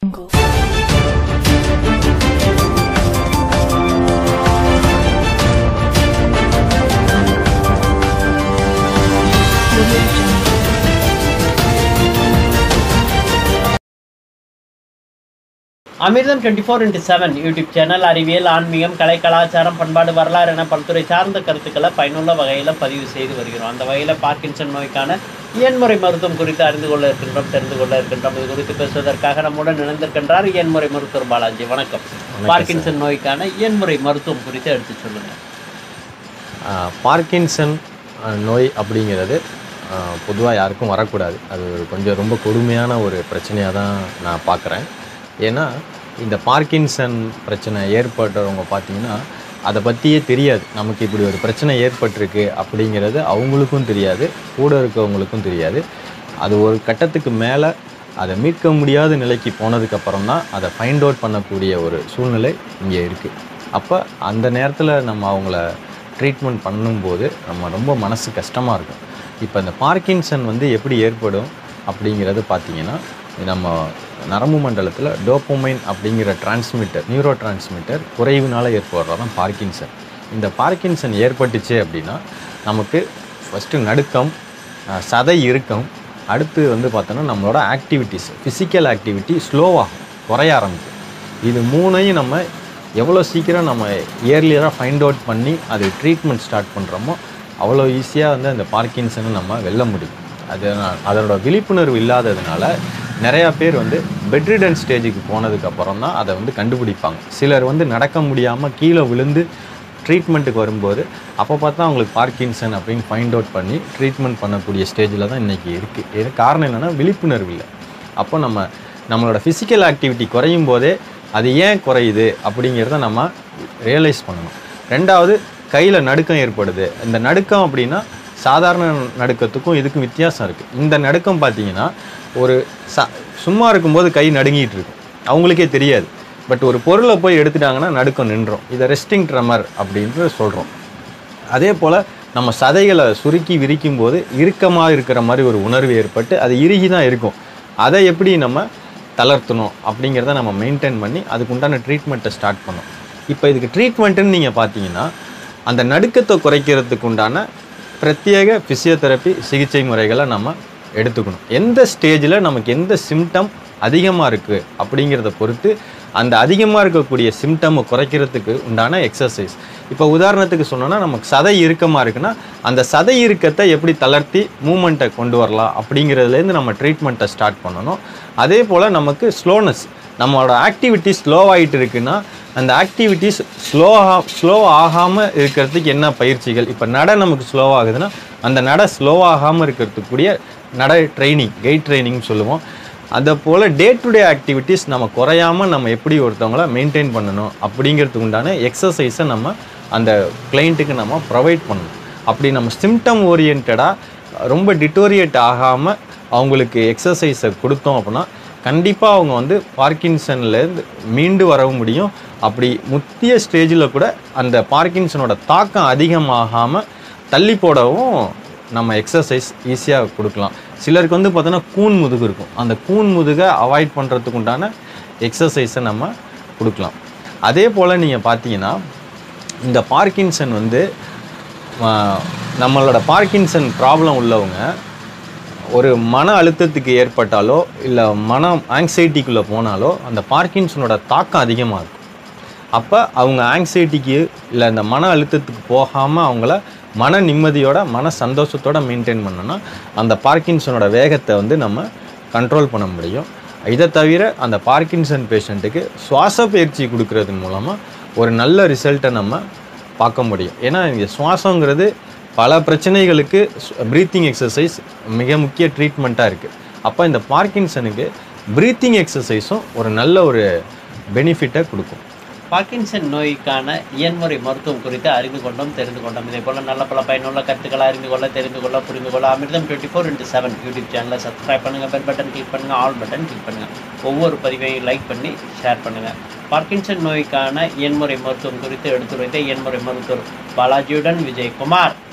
அமிர்தம் twenty four into seven YouTube channel அறிவியல் ஆன்மீகம் கலை கலாச்சாரம் பண்பாடு வரலாறு என பல்துறை சார்ந்த கருத்துக்களை பயனுள்ள வகையில் பதிவு செய்து வருகிறோம் அந்த வகையில் பார்க்கின்சன் நோய்க்கான இயன்முறை மருத்துவம் குறித்து அறிந்து கொள்ள இருக்கின்றோம் தெரிந்து கொள்ள இருக்கின்றோம் இது குறித்து பேசுவதற்காக நம்முடன் இணைந்திருக்கின்றார் இயன்முறை மருத்துவர் பாலாஜி வணக்கம் பார்க்கின்சன் நோய்க்கான இயன்முறை மருத்துவம் குறித்து எடுத்து சொல்லுங்கள் ஆஹ் பார்க்கின்சன் ஆஹ் நோய் அப்படிங்கிறது பொதுவாக யாருக்கும் வரக்கூடாது அது ஒரு கொஞ்சம் ரொம்ப கொடுமையான ஒரு பிரச்சனையாக தான் நான் பார்க்குறேன் ஏன்னா இந்த பார்க்கின்சன் பிரச்சனை ஏற்பட்டவங்க பார்த்தீங்கன்னா அதை பற்றியே தெரியாது நமக்கு இப்படி ஒரு பிரச்சனை ஏற்பட்டிருக்கு அப்படிங்கிறது அவங்களுக்கும் தெரியாது கூட இருக்கவங்களுக்கும் தெரியாது அது ஒரு கட்டத்துக்கு மேலே அதை மீட்க முடியாத நிலைக்கு போனதுக்கப்புறம் தான் அதை ஃபைண்ட் அவுட் பண்ணக்கூடிய ஒரு சூழ்நிலை இங்கே இருக்குது அப்போ அந்த நேரத்தில் நம்ம அவங்கள ட்ரீட்மெண்ட் பண்ணும்போது நம்ம ரொம்ப மனசு கஷ்டமாக இருக்கும் இப்போ இந்த பார்க்கின்சன் வந்து எப்படி ஏற்படும் அப்படிங்கிறது பார்த்தீங்கன்னா நம்ம நரம்பு மண்டலத்தில் டோப்போமைன் அப்படிங்கிற டிரான்ஸ்மிட்டர் நியூரோ டிரான்ஸ்மிட்டர் குறைவுனால ஏற்படுறது தான் பார்க்கின்சன் இந்த பார்க்கின்சன் ஏற்பட்டுச்சு அப்படின்னா நமக்கு ஃபஸ்ட்டு நடுக்கம் அஹ், சதை இறுக்கம் அடுத்து வந்து பார்த்தோன்னா நம்மளோட ஆக்டிவிட்டீஸ் ஃபிசிக்கல் ஆக்டிவிட்டி ஸ்லோவாகும் குறைய ஆரம்பிக்கும் இது மூணையும் நம்ம எவ்வளோ சீக்கிரம் நம்ம இயர்லியராக ஃபைண்ட் அவுட் பண்ணி அது ட்ரீட்மெண்ட் ஸ்டார்ட் பண்ணுறோமோ அவ்வளோ ஈஸியாக வந்து அந்த பார்க்கின்சனை நம்ம வெல்ல முடியும் அது அதனோட விழிப்புணர்வு இல்லாததுனால நிறையா பேர் வந்து பெட்ரிடன் ஸ்டேஜுக்கு போனதுக்கப்புறம் தான் அதை வந்து கண்டுபிடிப்பாங்க சிலர் வந்து நடக்க முடியாமல் கீழே விழுந்து ட்ரீட்மெண்ட்டுக்கு வரும்போது அப்போ பார்த்தா அவங்களுக்கு பார்க்கின்சன் அப்படின்னு ஃபைண்ட் அவுட் பண்ணி ட்ரீட்மெண்ட் பண்ணக்கூடிய ஸ்டேஜில் தான் இன்றைக்கி இருக்குது இது காரணம் என்னென்னா விழிப்புணர்வு இல்லை அப்போ நம்ம நம்மளோட ஃபிசிக்கல் ஆக்டிவிட்டி குறையும் போதே அது ஏன் குறையுது அப்படிங்கிறத நம்ம ரியலைஸ் பண்ணணும் ரெண்டாவது கையில் நடுக்கம் ஏற்படுது இந்த நடுக்கம் அப்படின்னா சாதாரண நடுக்கத்துக்கும் இதுக்கும் வித்தியாசம் இருக்குது இந்த நடுக்கம் பார்த்தீங்கன்னா ஒரு ச சும்மா இருக்கும்போது கை நடுங்கிட்டு இருக்கும் அவங்களுக்கே தெரியாது பட் ஒரு பொருளை போய் எடுத்துட்டாங்கன்னா நடுக்கம் நின்றோம் இதை ரெஸ்டிங் ட்ரமர் அப்படின்ட்டு சொல்கிறோம் அதே போல் நம்ம சதைகளை சுருக்கி விரிக்கும் போது இறுக்கமாக இருக்கிற மாதிரி ஒரு உணர்வு ஏற்பட்டு அது இறுகி தான் இருக்கும் அதை எப்படி நம்ம தளர்த்தணும் அப்படிங்கிறத நம்ம மெயின்டைன் பண்ணி அதுக்கு உண்டான ட்ரீட்மெண்ட்டை ஸ்டார்ட் பண்ணோம் இப்போ இதுக்கு ட்ரீட்மெண்ட்டுன்னு நீங்கள் பார்த்தீங்கன்னா அந்த நடுக்கத்தை குறைக்கிறதுக்கு உண்டான பிரத்யேக ஃபிசியோதெரப்பி சிகிச்சை முறைகளை நம்ம எடுத்துக்கணும் எந்த ஸ்டேஜில் நமக்கு எந்த சிம்டம் அதிகமாக இருக்குது அப்படிங்கிறத பொறுத்து அந்த அதிகமாக இருக்கக்கூடிய சிம்டமை குறைக்கிறதுக்கு உண்டான எக்ஸசைஸ் இப்போ உதாரணத்துக்கு சொன்னோன்னா நமக்கு சதை இறுக்கமாக இருக்குன்னா அந்த சதை இறுக்கத்தை எப்படி தளர்த்தி மூமெண்ட்டை கொண்டு வரலாம் அப்படிங்கிறதுலேருந்து நம்ம ட்ரீட்மெண்ட்டை ஸ்டார்ட் பண்ணணும் அதே போல் நமக்கு ஸ்லோனஸ் நம்மளோட ஆக்டிவிட்டி ஸ்லோவாகிட்டு இருக்குன்னா அந்த ஆக்டிவிட்டிஸ் ஸ்லோவா ஸ்லோ ஆகாமல் இருக்கிறதுக்கு என்ன பயிற்சிகள் இப்போ நட நமக்கு ஸ்லோவாகுதுன்னா அந்த நட ஸ்லோவாகாமல் இருக்கிறதுக்குரிய நட ட்ரைனிங் கைட் ட்ரைனிங் சொல்லுவோம் அதை போல் டே டு டே ஆக்டிவிட்டீஸ் நம்ம குறையாமல் நம்ம எப்படி ஒருத்தவங்கள மெயின்டைன் பண்ணணும் அப்படிங்கிறதுக்கு உண்டான எக்ஸசைஸை நம்ம அந்த கிளைண்ட்டுக்கு நம்ம ப்ரொவைட் பண்ணணும் அப்படி நம்ம சிம்டம் ஓரியன்டாக ரொம்ப டிட்டோரியேட் ஆகாமல் அவங்களுக்கு எக்ஸசைஸை கொடுத்தோம் அப்படின்னா கண்டிப்பாக அவங்க வந்து பார்க்கின்சன்லேருந்து மீண்டு வரவும் முடியும் அப்படி முத்திய ஸ்டேஜில் கூட அந்த பார்க்கின்சனோட தாக்கம் அதிகமாகாமல் தள்ளி போடவும் நம்ம எக்ஸசைஸ் ஈஸியாக கொடுக்கலாம் சிலருக்கு வந்து பார்த்தோன்னா கூன் முதுகு இருக்கும் அந்த கூன் முதுகை அவாய்ட் பண்ணுறதுக்கு உண்டான எக்ஸசைஸை நம்ம கொடுக்கலாம் அதே போல் நீங்கள் பார்த்தீங்கன்னா இந்த பார்க்கின்சன் வந்து ஆஹ், நம்மளோட பார்க்கின்சன் ப்ராப்ளம் உள்ளவங்க ஒரு மன அழுத்தத்துக்கு ஏற்பட்டாலோ இல்லை மன ஆங்ஸைட்டிக்குள்ளே போனாலோ அந்த பார்க்கின்சனோட தாக்கம் அதிகமாக இருக்கும் அப்போ அவங்க ஆங்ஸைட்டிக்கு இல்லை இந்த மன அழுத்தத்துக்கு போகாமல் அவங்கள மன நிம்மதியோட மன சந்தோஷத்தோட மெயின்டைன் பண்ணோன்னா அந்த பார்க்கின்சனோட வேகத்தை வந்து நம்ம கண்ட்ரோல் பண்ண முடியும் இதை தவிர அந்த பார்க்கின்சன் பேஷண்ட்டுக்கு சுவாச பயிற்சி கொடுக்கறது மூலமாக ஒரு நல்ல ரிசல்ட்டை நம்ம பார்க்க முடியும் ஏன்னா இந்த சுவாசங்கிறது பல பிரச்சனைகளுக்கு ப்ரீத்திங் எக்ஸசைஸ் மிக முக்கிய ட்ரீட்மெண்ட்டாக இருக்குது அப்போ இந்த பார்க்கின்சனுக்கு ப்ரீத்திங் எக்ஸசைஸும் ஒரு நல்ல ஒரு பெனிஃபிட்டை கொடுக்கும் பார்க்கின்சன் நோய்க்கான இயன்முறை மருத்துவம் குறித்து அறிந்து கொண்டோம் தெரிந்து கொண்டோம் இதே போல நல்ல பல பயனுள்ள கருத்துக்களை அறிந்து கொள்ள தெரிந்து கொள்ள புரிந்து கொள்ள Amirtham twenty four into seven YouTube சேனலை சப்ஸ்கிரைப் பண்ணுங்கள் பெல் பட்டன் கிளிக் பண்ணுங்கள் ஆல் பட்டன் கிளிக் பண்ணுங்கள் ஒவ்வொரு பதிவையும் லைக் பண்ணி ஷேர் பண்ணுங்கள் பார்க்கின்சன் நோய்க்கான இயன்முறை மருத்துவம் குறித்து எடுத்துரைத்த இயன்முறை மருத்துவர் பாலாஜியுடன் விஜயகுமார்